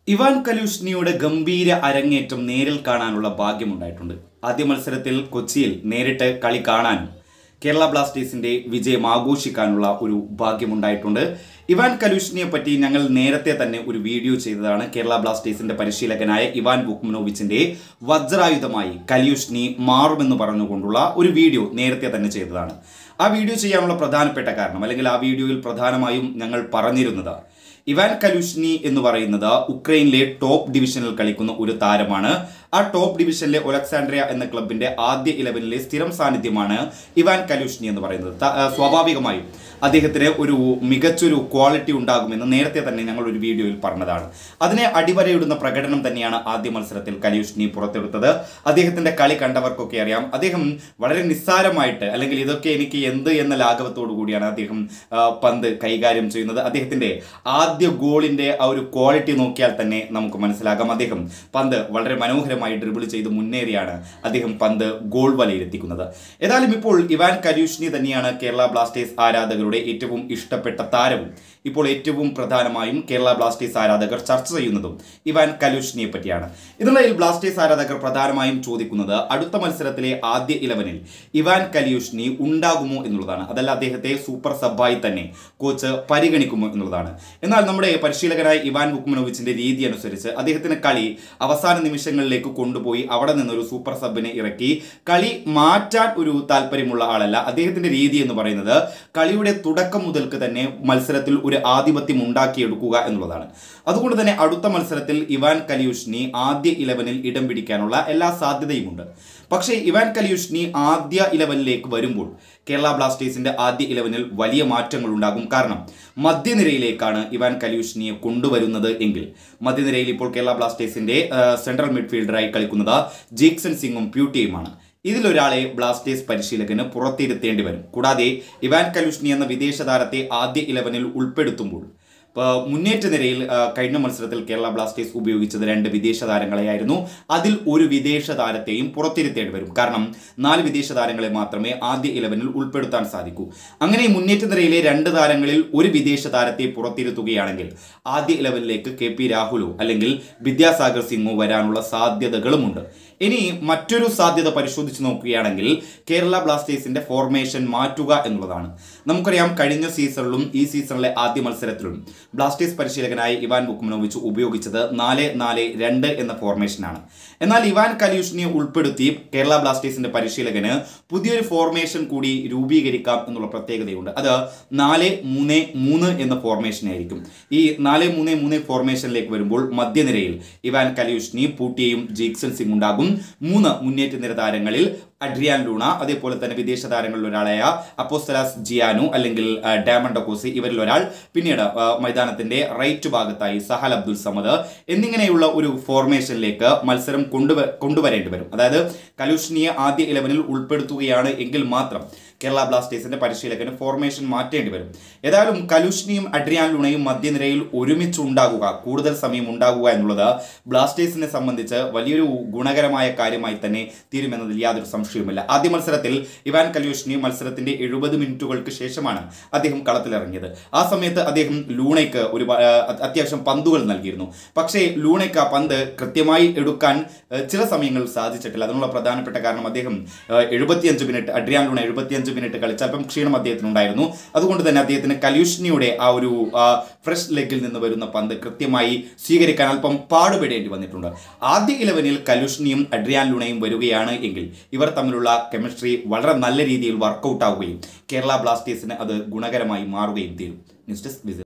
Ivan കലൂഷ്നിയുടെ ഗംഭീര അരങ്ങേറ്റം നേരിൽ കാണാനുള്ള ഭാഗ്യമുണ്ടായിട്ടുണ്ട് ആദ്യ മത്സരത്തിൽ കൊച്ചിയിൽ നേരിട്ട് കളി കാണാനും കേരള ബ്ലാസ്റ്റേഴ്സിന്റെ വിജയം ആഘോഷിക്കാനുള്ള ഒരു ഭാഗ്യമുണ്ടായിട്ടുണ്ട് ഇവാൻ കലൂഷ്നിയെ പറ്റി ഞങ്ങൾ നേരത്തെ തന്നെ ഒരു വീഡിയോ ചെയ്തതാണ് കേരള ബ്ലാസ്റ്റേഴ്സിന്റെ പരിശീലകനായ ഇവാൻ ബുക്മനോവിച്ചിന്റെ വജ്രായുധമായി കലൂഷ്നി മാറുമെന്ന് പറഞ്ഞുകൊണ്ടുള്ള ഒരു വീഡിയോ നേരത്തെ തന്നെ ചെയ്തതാണ് ആ വീഡിയോ ചെയ്യാനുള്ള പ്രധാനപ്പെട്ട കാരണം അല്ലെങ്കിൽ ആ വീഡിയോയിൽ പ്രധാനമായും ഞങ്ങൾ പറഞ്ഞിരുന്നത് ഇവാൻ കലൂഷ്നി എന്ന് പറയുന്നത് ഉക്രൈനിലെ ടോപ്പ് ഡിവിഷനിൽ കളിക്കുന്ന ഒരു താരമാണ് ആ ടോപ്പ് ഡിവിഷനിലെ ഒലക്സാൻഡ്രിയ എന്ന ക്ലബിന്റെ ആദ്യ ഇലവനിലെ സ്ഥിരം സാന്നിധ്യമാണ് ഇവാൻ കലൂഷ്നി എന്ന് പറയുന്നത് ത- ആ, സ്വാഭാവികമായും അദ്ദേഹത്തിന് ഒരു മികച്ചൊരു ക്വാളിറ്റി ഉണ്ടാകുമെന്ന് നേരത്തെ തന്നെ ഞങ്ങൾ ഒരു വീഡിയോയിൽ പറഞ്ഞതാണ് അതിനെ അടിവരയിടുന്ന പ്രകടനം തന്നെയാണ് ആദ്യ മത്സരത്തിൽ കലൂഷ്നി പുറത്തെടുത്തത് അദ്ദേഹത്തിന്റെ കളി കണ്ടവർക്കൊക്കെ അറിയാം അദ്ദേഹം വളരെ നിസ്സാരമായിട്ട് അല്ലെങ്കിൽ ഇതൊക്കെ എനിക്ക് എന്ത് എന്ന ലാഘവത്തോടു കൂടിയാണ് അദ്ദേഹം ആ, പന്ത് കൈകാര്യം ചെയ്യുന്നത് അദ്ദേഹത്തിന്റെ ആദ്യ ഗോളിന്റെ ആ ഒരു ക്വാളിറ്റി നോക്കിയാൽ തന്നെ നമുക്ക് മനസ്സിലാക്കാം അദ്ദേഹം പന്ത് വളരെ മനോഹരമായി ഡ്രിബിൾ ചെയ്ത് മുന്നേറിയാണ് അദ്ദേഹം പന്ത് ഗോൾ വലയിലെത്തിക്കുന്നത് ഏതായാലും ഇപ്പോൾ ഇവാൻ കലൂഷ്നി തന്നെയാണ് കേരള ബ്ലാസ്റ്റേഴ്സ് ആരാധകരുടെ ഏറ്റവും ഇഷ്ടപ്പെട്ട താരവും ഇപ്പോൾ ഏറ്റവും പ്രധാനമായും കേരള ബ്ലാസ്റ്റേഴ്സ് ആരാധകർ ചർച്ച ചെയ്യുന്നതും ഇവാൻ കലൂഷ്നിയെ പറ്റിയാണ് ഇതിനിടയിൽ ബ്ലാസ്റ്റേഴ്സ് ആരാധകർ പ്രധാനമായും ചോദിക്കുന്നത് അടുത്ത മത്സരത്തിലെ ആദ്യ ഇലവനിൽ ഇവാൻ കലൂഷ്നി ഉണ്ടാകുമോ എന്നുള്ളതാണ് അതല്ല അദ്ദേഹത്തെ സൂപ്പർ സബ്ബായി തന്നെ കോച്ച് പരിഗണിക്കുമോ എന്നുള്ളതാണ് എന്നാൽ നമ്മുടെ പരിശീലകനായ ഇവാൻ ബുക്മനോവിച്ചിന്റെ രീതി അനുസരിച്ച് അദ്ദേഹത്തിന് കളി അവസാന നിമിഷങ്ങളിലേക്ക് കൊണ്ടുപോയി അവിടെ നിന്നൊരു സൂപ്പർ സബിനെ ഇറക്കി കളി മാറ്റാൻ ഒരു താല്പര്യമുള്ള ആളല്ല അദ്ദേഹത്തിന്റെ രീതി എന്ന് പറയുന്നത് കളിയുടെ തുടക്കം മുതൽക്ക് തന്നെ മത്സരത്തിൽ ഒരു ആധിപത്യം ഉണ്ടാക്കിയെടുക്കുക എന്നുള്ളതാണ് അതുകൊണ്ട് തന്നെ അടുത്ത മത്സരത്തിൽ ഇവാൻ കലിയുഷ്നി ആദ്യ ഇലവനിൽ ഇടം പിടിക്കാനുള്ള എല്ലാ സാധ്യതയുമുണ്ട് പക്ഷേ ഇവാൻ കലിയുഷ്നി ആദ്യ ഇലവനിലേക്ക് വരുമ്പോൾ കേരള ബ്ലാസ്റ്റേഴ്സിന്റെ ആദ്യ ഇലവനിൽ വലിയ മാറ്റങ്ങൾ ഉണ്ടാകും കാരണം മധ്യനിരയിലേക്കാണ് ഇവാൻ കലിയുഷ്നിയെ കൊണ്ടുവരുന്നത് എങ്കിൽ മധ്യനിരയിൽ ഇപ്പോൾ കേരള ബ്ലാസ്റ്റേഴ്സിന്റെ ആ, സെൻട്രൽ മിഡ്ഫീൽഡറായി കളിക്കുന്നത് ജീക്സൺ സിംഗും പ്യൂട്ടിയുമാണ് ഇതിലൊരാളെ ബ്ലാസ്റ്റേഴ്സ് പരിശീലകന് പുറത്തിരുത്തേണ്ടി വരും കൂടാതെ ഇവാൻ കലുഷ്നി എന്ന വിദേശ താരത്തെ ആദ്യ ഇലവനിൽ ഉൾപ്പെടുത്തുമ്പോൾ ഇപ്പോൾ മുന്നേറ്റ നിരയിൽ ആ, കഴിഞ്ഞ മത്സരത്തിൽ കേരള ബ്ലാസ്റ്റേഴ്സ് ഉപയോഗിച്ചത് രണ്ട് വിദേശ താരങ്ങളെയായിരുന്നു അതിൽ ഒരു വിദേശ താരത്തെയും പുറത്തിരുത്തേണ്ടി വരും കാരണം നാല് വിദേശ താരങ്ങളെ മാത്രമേ ആദ്യ ഇലവനിൽ ഉൾപ്പെടുത്താൻ സാധിക്കൂ അങ്ങനെ ഈ മുന്നേറ്റ നിരയിലെ രണ്ട് താരങ്ങളിൽ ഒരു വിദേശ താരത്തെ പുറത്തിരുത്തുകയാണെങ്കിൽ ആദ്യ ഇലവനിലേക്ക് കെ പി രാഹുലോ അല്ലെങ്കിൽ വിദ്യാസാഗർ സിംഗോ വരാനുള്ള സാധ്യതകളുമുണ്ട് ഇനി മറ്റൊരു സാധ്യത പരിശോധിച്ച് നോക്കുകയാണെങ്കിൽ കേരള ബ്ലാസ്റ്റേഴ്സിന്റെ ഫോർമേഷൻ മാറ്റുക എന്നുള്ളതാണ് നമുക്കറിയാം കഴിഞ്ഞ സീസണിലും ഈ സീസണിലെ ആദ്യ മത്സരത്തിലും ബ്ലാസ്റ്റേഴ്സ് പരിശീലകനായ ഇവാൻ ബുക്മനോവിച്ച് ഉപയോഗിച്ചത് നാല് നാല് രണ്ട് എന്ന ഫോർമേഷനാണ് എന്നാൽ ഇവാൻ കലൂഷിനെ ഉൾപ്പെടുത്തി കേരള ബ്ലാസ്റ്റേഴ്സിന്റെ പരിശീലകന് പുതിയൊരു ഫോർമേഷൻ കൂടി രൂപീകരിക്കാം എന്നുള്ള പ്രത്യേകതയുണ്ട് അത് നാല് മൂന്ന് മൂന്ന് എന്ന ഫോർമേഷൻ ആയിരിക്കും ഈ നാല് മൂന്ന് മൂന്ന് ഫോർമേഷനിലേക്ക് വരുമ്പോൾ മധ്യനിരയിൽ ഇവാൻ കലൂഷ്നി പൂട്ടിയയും ജീക്സൺ സിംഗ് ഉണ്ടാകും മൂന്ന് മുന്നേറ്റ നിര താരങ്ങളിൽ അഡ്രിയാൻ ലൂണ അതേപോലെ തന്നെ വിദേശ താരങ്ങളിൽ ഒരാളായ അപ്പോസ്തലാസ് ജിയാനു അല്ലെങ്കിൽ ആ, ഡാമൺ ഡക്കോസി ഇവരിൽ ഒരാൾ പിന്നീട് ആ, മൈതാനത്തിന്റെ റൈറ്റ് ഭാഗത്തായി സഹൽ അബ്ദുൽ സമദ് എന്നിങ്ങനെയുള്ള ഒരു ഫോർമേഷനിലേക്ക് മത്സരം കൊണ്ടുവ കൊണ്ടുവരേണ്ടി വരും അതായത് കലൂഷ്നിയെ ആദ്യ ഇലവനിൽ ഉൾപ്പെടുത്തുകയാണ് എങ്കിൽ മാത്രം കേരള ബ്ലാസ്റ്റേഴ്സിന്റെ പരിശീലകന് ഫോർമേഷൻ മാറ്റേണ്ടി വരും ഏതായാലും കലൂഷ്നിയും അഡ്രിയാൻ ലുണയും മധ്യനിരയിൽ ഒരുമിച്ച് ഉണ്ടാകുക കൂടുതൽ സമയം ഉണ്ടാകുക എന്നുള്ളത് ബ്ലാസ്റ്റേഴ്സിനെ സംബന്ധിച്ച് വലിയൊരു ഗുണകരമായ കാര്യമായി തന്നെ തീരുമെന്നതിൽ യാതൊരു സംശയവുമില്ല ആദ്യ മത്സരത്തിൽ ഇവാൻ കലൂഷ്നി മത്സരത്തിന്റെ എഴുപത് മിനിറ്റുകൾക്ക് ശേഷമാണ് അദ്ദേഹം കളത്തിലിറങ്ങിയത് ആ സമയത്ത് അദ്ദേഹം ലൂണയ്ക്ക് ഒരു പ- ആ, അത്യാവശ്യം പന്തുകൾ നൽകിയിരുന്നു പക്ഷേ ലൂണയ്ക്ക് ആ പന്ത് കൃത്യമായി എടുക്കാൻ ആ, ചില സമയങ്ങളിൽ സാധിച്ചിട്ടില്ല അതിനുള്ള പ്രധാനപ്പെട്ട കാരണം അദ്ദേഹം ആ, എഴുപത്തിയഞ്ച് മിനിറ്റ് അഡ്രിയാൻ ലൂണ എഴുപത്തിയഞ്ച് മിനിറ്റ് കളിച്ച അപ്പം ക്ഷീണം അദ്ദേഹത്തിനുണ്ടായിരുന്നു അതുകൊണ്ട് തന്നെ അദ്ദേഹത്തിന് കലൂഷ്നിയുടെ ആ ഒരു ഫ്രഷ് ലെഗിൽ നിന്ന് വരുന്ന പന്ത് കൃത്യമായി സ്വീകരിക്കാൻ അല്പം പാടുപെടേണ്ടി വന്നിട്ടുണ്ട് ആദ്യ ഇലവനിൽ കലൂഷ്നിയും അഡ്രിയാൻ ലൂണയും വരികയാണ് എങ്കിൽ ഇവർ തമ്മിലുള്ള കെമിസ്ട്രി വളരെ നല്ല രീതിയിൽ വർക്കൗട്ട് ആവുകയും കേരള ബ്ലാസ്റ്റേഴ്സിന് അത് ഗുണകരമായി മാറുകയും തീരും ന്യൂസ് ഡെസ്ക് വിസിറ്റ്